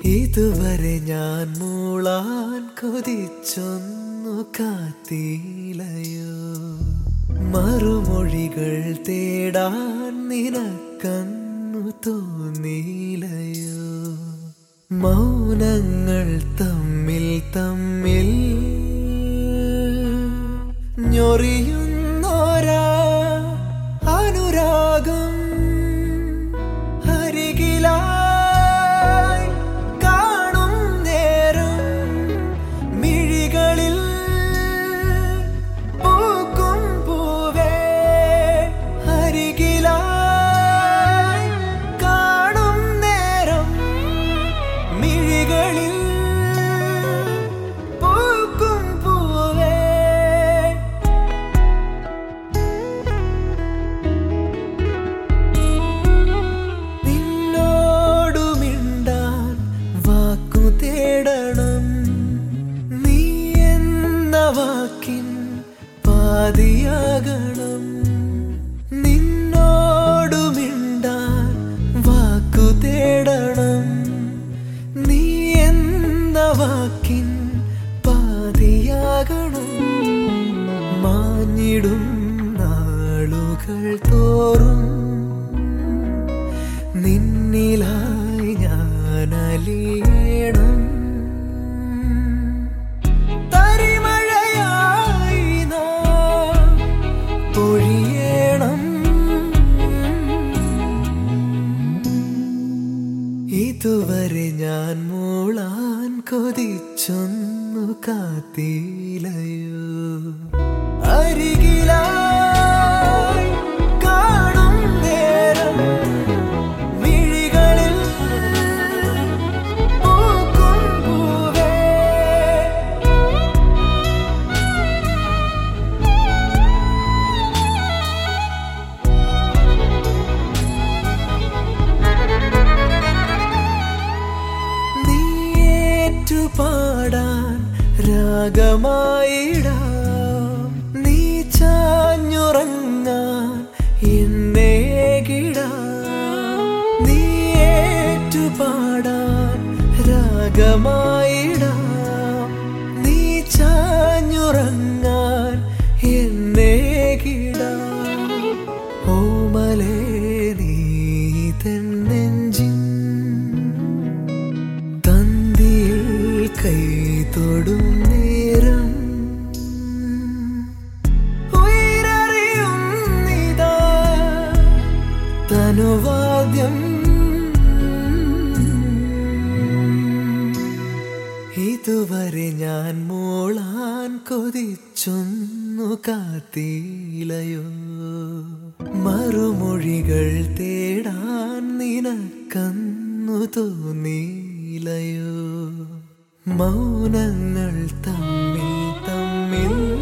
ഇതുവരെ ഞാൻ മൂളാൻ കൊതിച്ചൊന്നു കാത്തിലയോ മറുമൊഴികൾ തേടാൻ നിനക്കന്നു തോന്നിയിലയോ മൗനങ്ങൾ തമ്മിൽ തമ്മിൽ ഞൊറിയുന്നോരാ അനുരാഗം അരികിലായി കാണും നേരം മിഴികളിൽ പൂക്കും പൂവേ അരികിലായി കാണും നേരം മിഴികളിൽ പൂക്കും പൂവേ നിന്നോടു മിണ്ടാൻ വാക്കു തേടണം നീ എന്ന വാക്കിൻ പാതിയാകണം നിന്നോടു മിണ്ടാൻ വാക്കു തേടണം നീ എന്ന വാക്കിൻ പാതിയാകണം മാഞ്ഞിടും നാളുകൾ തോറും നിന്നിലായി ഞാൻ അലിയണം തരിമഴയായി നാം പൊഴിയണം ഇതുവരെ ഞാൻ മൂളാൻ കൊതിച്ചൊന്നു കാത്തിലയോ അരികിലായി കാണും നേരം മിഴികളിൽ പൂക്കും പൂവേ നീയേറ്റു പാടാൻ രാഗമായിടാം നീ ചാഞ്ഞുറങ്ങാൻ എന്നേകിടാം നീയേറ്റു പാടാൻ രാഗമായിടാം നീ ചാഞ്ഞുറങ്ങാൻ എന്നേകിടാം ഓമലേ നീ തെന്നെഞ്ചിൻ തന്തിയിൽ കൈ തൊടും നേരം ഉയരറിയും നിതാ തനുവാദ്യം ഇതുവരെ ഞാൻ മോളാൻ കൊതിച്ചൊന്നു കാത്തിലയോ മറുമൊഴികൾ തേടാൻ നിനക്കന്നു തോന്നിയിലയോ മൗനങ്ങൾ തമ്മിൽ തമ്മിൽ